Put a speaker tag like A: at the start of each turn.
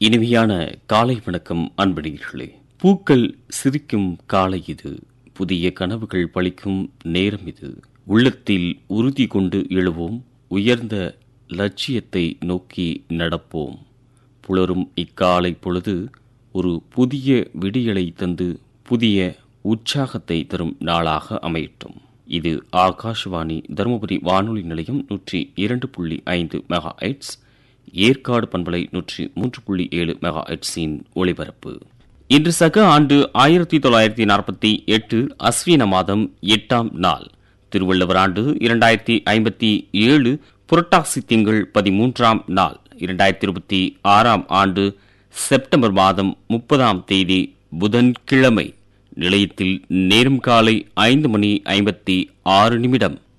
A: இனிமையான காலை வணக்கம் அன்படிகளே பூக்கள் சிரிக்கும் காலை இது புதிய கனவுகள் பளிக்கும் நேரம் இது உள்ளத்தில் உறுதி கொண்டு எழுவோம் உயர்ந்த லட்சியத்தை நோக்கி நடப்போம் புலரும் இக்காலை பொழுது ஒரு புதிய விடியலை தந்து புதிய உற்சாகத்தை தரும் நாளாக அமையட்டும் இது ஆகாஷ்வாணி தருமபுரி வானொலி நிலையம் நூற்றி இரண்டு புள்ளி ஐந்து மெகா எட்ஸ் ஏற்காடு பண்பலை நூற்றி மூன்று புள்ளி ஏழு மெகா எட்ஸின் ஒளிபரப்பு இன்று சக ஆண்டு ஆயிரத்தி தொள்ளாயிரத்தி நாற்பத்தி எட்டு அஸ்வின மாதம் எட்டாம் நாள் திருவள்ளுவர் ஆண்டு இரண்டாயிரத்தி ஐம்பத்தி ஏழு புரட்டாசி திங்கள் பதிமூன்றாம் நாள் இரண்டாயிரத்தி இருபத்தி ஆறாம் ஆண்டு செப்டம்பர் மாதம் முப்பதாம் தேதி புதன்கிழமை நிலையத்தில் நேரம் காலை ஐந்து மணி ஐம்பத்தி ஆறு நிமிடம்